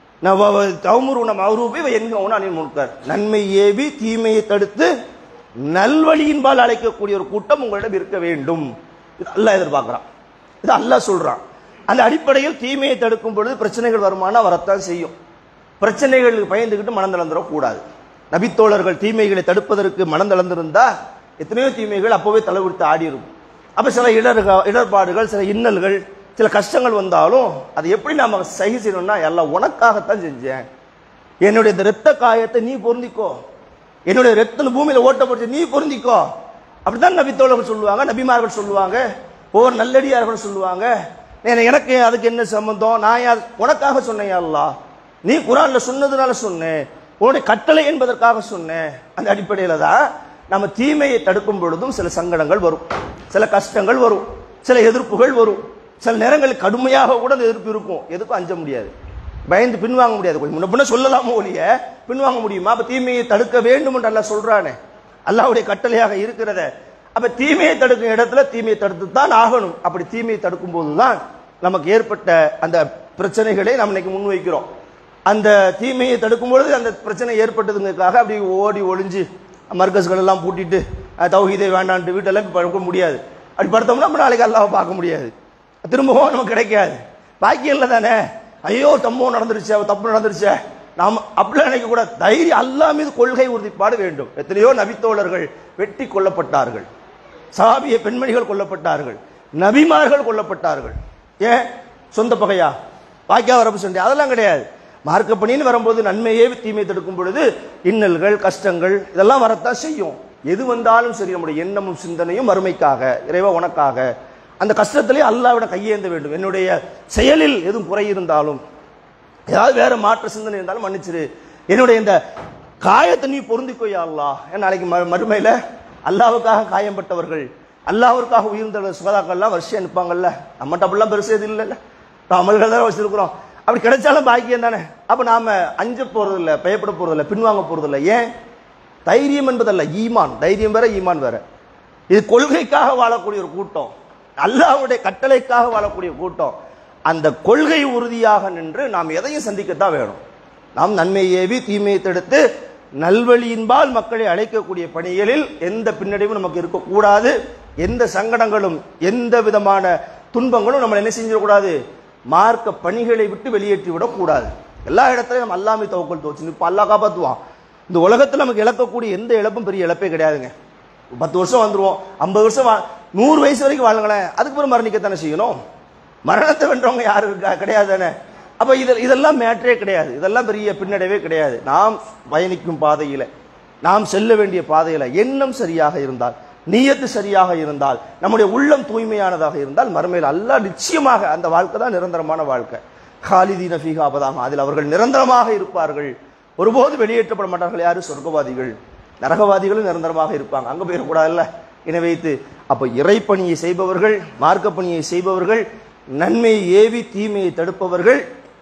தௌமுருன மௌரூபி என்கவுன அணில் முன்கர் நன்மை ஏவி தீமையை தடுத்து நல்வழியின்பால் அழைக்கக்கூடிய ஒரு கூட்டம் உங்களிடம் இருக்க வேண்டும் இது அல்லாஹ் எதிர்பார்க்கிறான் இது அல்லாஹ் சொல்றான் அந்த அடிப்படையில் தீமையை தடுக்கும் பொழுது பிரச்சனைகள் வருமானா வரத்தான் செய்யும் பிரச்சனைகளுக்கு பயந்துக்கிட்டு மனம் தளர்ந்துடக்கூடாது நபித்தோழர்கள் தீமைகளை தடுப்பதற்கு மனம் தளர்ந்திருந்தா எத்தனையோ தீமைகள் அப்போவே தலைவிடுத்து ஆடி இருக்கும் அப்ப சில இடர்க இடர்பாடுகள் சில இன்னல்கள் சில கஷ்டங்கள் வந்தாலும் அதை எப்படி நாம சரி செய்யணும்னா எல்லாம் உனக்காகத்தான் செஞ்சேன் என்னுடைய இந்த ரத்த காயத்தை நீ பொருந்திக்கோ என்னுடைய ரத்த பூமியில ஓட்டப்பட்டு நீ பொருந்திக்கோ அப்படிதான் நபித்தோழர்கள் சொல்லுவாங்க நபிமார்கள் சொல்லுவாங்க ஒவ்வொரு நல்லடியார்கள் சொல்லுவாங்க "ஏன் எனக்கு அதுக்கு என்ன சம்பந்தம் நான் யா- உனக்காக சொன்னேன் யா அல்லாஹ் நீ குரான்ல சொன்னதுனால சொன்னேன் உன்னுடைய கட்டளை என்பதற்காக சொன்னேன் அந்த அடிப்படையில தான் நம்ம தீமையை தடுக்கும் பொழுதும் சில சங்கடங்கள் வரும் சில கஷ்டங்கள் வரும் சில எதிர்ப்புகள் வரும் சில நேரங்களில் கடுமையாக கூட அந்த எதிர்ப்பு இருக்கும் எதுக்கும் அஞ்ச முடியாது பயந்து பின்வாங்க முடியாது கொஞ்சம் முன்ன பின்ன சொல்லலாமோ ஒழிய பின்வாங்க முடியுமா அப்ப தீமையை தடுக்க வேண்டும் என்று அல்லாஹ் சொல்றானே அல்லாஹ்வுடைய கட்டளையாக இருக்கிறத அப்ப தீமையை தடுக்கும் இடத்துல தீமையை தடுத்து தான் ஆகணும் அப்படி தீமையை தடுக்கும் போதுதான் நமக்கு ஏற்பட்ட அந்த பிரச்சனைகளை நாம் இன்னைக்கு முன்வைக்கிறோம் அந்த தீமையை தடுக்கும் பொழுது அந்த பிரச்சனை ஏற்பட்டதுங்கிறதுக்காக அப்படி ஓடி ஒளிஞ்சு மர்கஸ்கள் எல்லாம் பூட்டிட்டு அஹ், தௌஹீதை வேண்டான்ட்டு வீட்டெல்லாம் இப்ப படுக்க முடியாது அப்படி படுத்தோம்னா நம்ம நாளைக்கு அல்லாஹ் பார்க்க முடியாது திரும்பவும் நமக்கு கிடைக்காது பாக்கியம் இல்லை தானே ஐயோ தம்மோ நடந்துருச்சு தப்பு நடந்துருச்சு நாம அப்படிலாம் நினைக்க கூட தைரியம் அல்லா மீது கொள்கை உறுதிப்பாடு வேண்டும் எத்தனையோ நபித்தோழர்கள் வெட்டி கொல்லப்பட்டார்கள் சாபிய பெண்மணிகள் கொல்லப்பட்டார்கள் நபிமார்கள் கொல்லப்பட்டார்கள் ஏன் சொந்த பகையா பாக்கியா வரப்பு சண்டை அதெல்லாம் கிடையாது மார்க்க பணின்னு வரும்போது நன்மையே தீமை தடுக்கும் பொழுது இன்னல்கள் கஷ்டங்கள் இதெல்லாம் வரத்தான் செய்யும் எது வந்தாலும் சரி நம்முடைய எண்ணமும் சிந்தனையும் மறுமைக்காக இறைவா உனக்காக அந்த கஷ்டத்திலே அல்லாவிட கையேந்த வேண்டும் என்னுடைய செயலில் எதுவும் குறை இருந்தாலும் ஏதாவது வேற மாற்ற சிந்தனை இருந்தாலும் மன்னிச்சிரு என்னுடைய இந்த காயத்தை நீ பொருந்திக்கோ யா அல்லாஹ் ஏன்னா நாளைக்கு ம- மறுமையில அல்லாவுக்காக காயம்பட்டவர்கள் அல்லாஹ்வுக்காக உயிர்ந்த சுகதாக்கள்லாம் வரிசையா நிற்பாங்கல்ல நம்மகிட்ட அப்படிலாம் பெருசு எதுவும் இல்லைல்ல நம்ம அமல்கள் தான் வச்சிருக்கிறோம் அப்படி கிடைச்சாலும் பாக்கியம் தானே அப்ப நாம அஞ்ச போறது இல்ல பயப்பட போறது இல்ல பின்வாங்க போறது இல்ல ஏன் தைரியம் என்பதல்ல ஈமான் தைரியம் வேற ஈமான் வேற இது கொள்கைக்காக வாழக்கூடிய ஒரு கூட்டம் அல்லாஹ்வுடைய கட்டளைக்காக வாழக்கூடிய கூட்டம் அந்த கொள்கை உறுதியாக நின்று நாம் எதையும் சந்திக்கத்தான் வேணும் நாம் நன்மை ஏவி தீமையை தடுத்து நல்வழியின்பால் மக்களை அழைக்கக்கூடிய பணிகளில் எந்த பின்னடைவும் நமக்கு இருக்கக்கூடாது எந்த சங்கடங்களும் எந்த விதமான துன்பங்களும் நம்ம என்ன செஞ்சிடக்கூடாது மார்க்க பணிகளை விட்டு வெளியேற்றி விடக்கூடாது எல்லா இடத்துலையும் நம்ம அல்லாமே தவக்கல் தோச்சு இப்போ அல்லாஹ் காப்பாற்றுவான் இந்த உலகத்தில் நமக்கு இழக்கக்கூடிய எந்த இழப்பும் பெரிய இழப்பே கிடையாதுங்க பத்து வருஷம் வந்துருவோம் ஐம்பது வருஷம் வா- நூறு வயசு வரைக்கும் வாழுங்களேன் அதுக்கு பிறகு மரணிக்கத்தானே செய்யணும் மரணத்தை வென்றவங்க யாரும் இருக்கா கிடையாது தானே அப்ப இது இதெல்லாம் மேட்டரே கிடையாது இதெல்லாம் பெரிய பின்னடைவே கிடையாது நாம் பயணிக்கும் பாதையில நாம் செல்ல வேண்டிய பாதையில எண்ணம் சரியாக இருந்தால் நியத்து சரியாக இருந்தால் நம்முடைய உள்ளம் தூய்மையானதாக இருந்தால் மறுமையில் அல்லாஹ் நிச்சயமாக அந்த வாழ்க்கை தான் நிரந்தரமான வாழ்க்கை ஹாலிதீன ஃபீஹா அபதாம் அதில் அவர்கள் நிரந்தரமாக இருப்பார்கள் ஒருபோது வெளியேற்றப்பட மாட்டார்கள் யாரு சொர்க்கவாதிகள் நரகவாதிகளும் நிரந்தரமாக இருப்பாங்க அங்க போயிடக்கூடாதுல்ல இணை வைத்து அப்ப இறைப்பணியை செய்பவர்கள் மார்க்க பணியை செய்பவர்கள் நன்மையை ஏவி தீமையை தடுப்பவர்கள்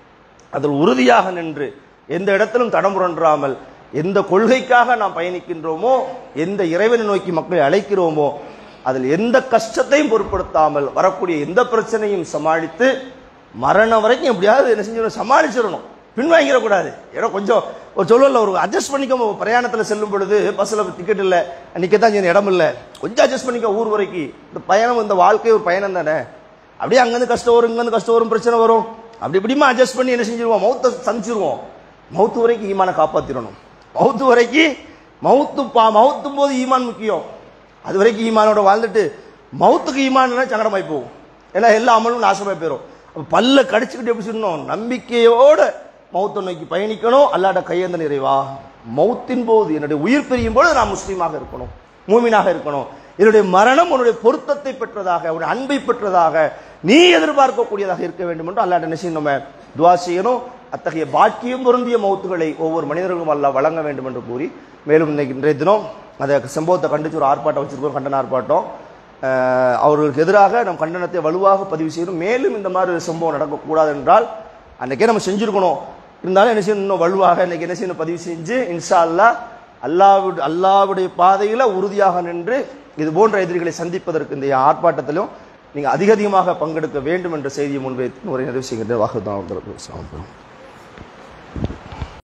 அதில் உறுதியாக நின்று எந்த இடத்திலும் தடமுரன்றாமல் எந்த கொள்கைக்காக நாம் பயணிக்கின்றோமோ எந்த இறைவனை நோக்கி மக்களை அழைக்கிறோமோ அதில் எந்த கஷ்டத்தையும் பொருட்படுத்தாமல் வரக்கூடிய எந்த பிரச்சனையும் சமாளித்து மரணம் வரைக்கும் எப்படியாவது என்ன செஞ்சிடணும் சமாளிச்சிடணும் பின்வாங்கிடக்கூடாது ஏன்னா கொஞ்சம் ஒரு சொல்லல ஒரு அட்ஜஸ்ட் பண்ணிக்கோ பிரயாணத்தில் செல்லும் பொழுது பஸ்ஸில் டிக்கெட் இல்லை நிற்க தான் செய்யணும் இடம் இல்லை கொஞ்சம் அட்ஜஸ்ட் பண்ணிக்கோ ஊர் வரைக்கும் இந்த பயணம் இந்த வாழ்க்கை ஒரு பயணம் தானே அப்படியே அங்கேருந்து கஷ்டம் வரும் இங்கேருந்து கஷ்டம் வரும் பிரச்சனை வரும் அப்படி இப்படிமா அட்ஜஸ்ட் பண்ணி என்ன செஞ்சிருவோம் மௌத்தை சந்திச்சிருவோம் மௌத்து வரைக்கும் ஈமானை காப்பாற்றிடணும் மௌத்து வரைக்கும் மௌத்து பா மௌத்தும் போது ஈமான் முக்கியம் அது வரைக்கும் ஈமானோட வாழ்ந்துட்டு மௌத்துக்கு ஈமான் சங்கடமாய் போகும் ஏன்னா எல்லா அமலும் நாசமாய் போயிடும் அப்ப பல்ல கடிச்சுக்கிட்டு எப்படி சொல்லணும் நம்பிக்கையோட மௌத்தை நோக்கி பயணிக்கணும் அல்லாட கையேந்த நிறைவா மௌத்தின் போது என்னுடைய உயிர் பிரியும் போது நான் முஸ்லீமாக இருக்கணும் மூமினாக இருக்கணும் என்னுடைய மரணம் உன்னுடைய பொருத்தத்தை பெற்றதாக உன்னுடைய அன்பை பெற்றதாக நீ எதிர்பார்க்கக்கூடியதாக இருக்க வேண்டும் என்று அல்லாட என்ன செய்யணும் நம்ம துவா செய்யணும் அத்தகைய பாக்கியம் பொருந்திய மௌத்துகளை ஒவ்வொரு மனிதர்களும் அல்லாஹ் வழங்க வேண்டும் என்று கூறி மேலும் இன்னைக்கு இன்றைய தினம் அந்த சம்பவத்தை கண்டிச்சு ஒரு ஆர்ப்பாட்டம் வச்சிருக்கோம் கண்டன ஆர்ப்பாட்டம் அஹ், அவர்களுக்கு எதிராக நம் கண்டனத்தை வலுவாக பதிவு செய்யணும் மேலும் இந்த மாதிரி ஒரு சம்பவம் நடக்கக்கூடாது என்றால் அன்னைக்கே நம்ம செஞ்சிருக்கணும் இருந்தாலும் என்ன செய்யணும் இன்னும் வலுவாக இன்னைக்கு என்ன செய்யணும் பதிவு செஞ்சு இன்ஷா அல்லாஹ் அல்லாவுடைய அல்லாவுடைய பாதையில உறுதியாக நின்று இது போன்ற எதிரிகளை சந்திப்பதற்கு இந்த ஆர்ப்பாட்டத்திலும் நீங்க அதிக அதிகமாக பங்கெடுக்க வேண்டும் என்ற செய்தியை முன்வைத்து உரை நிறைவு செய்கின்ற வாக்குதான்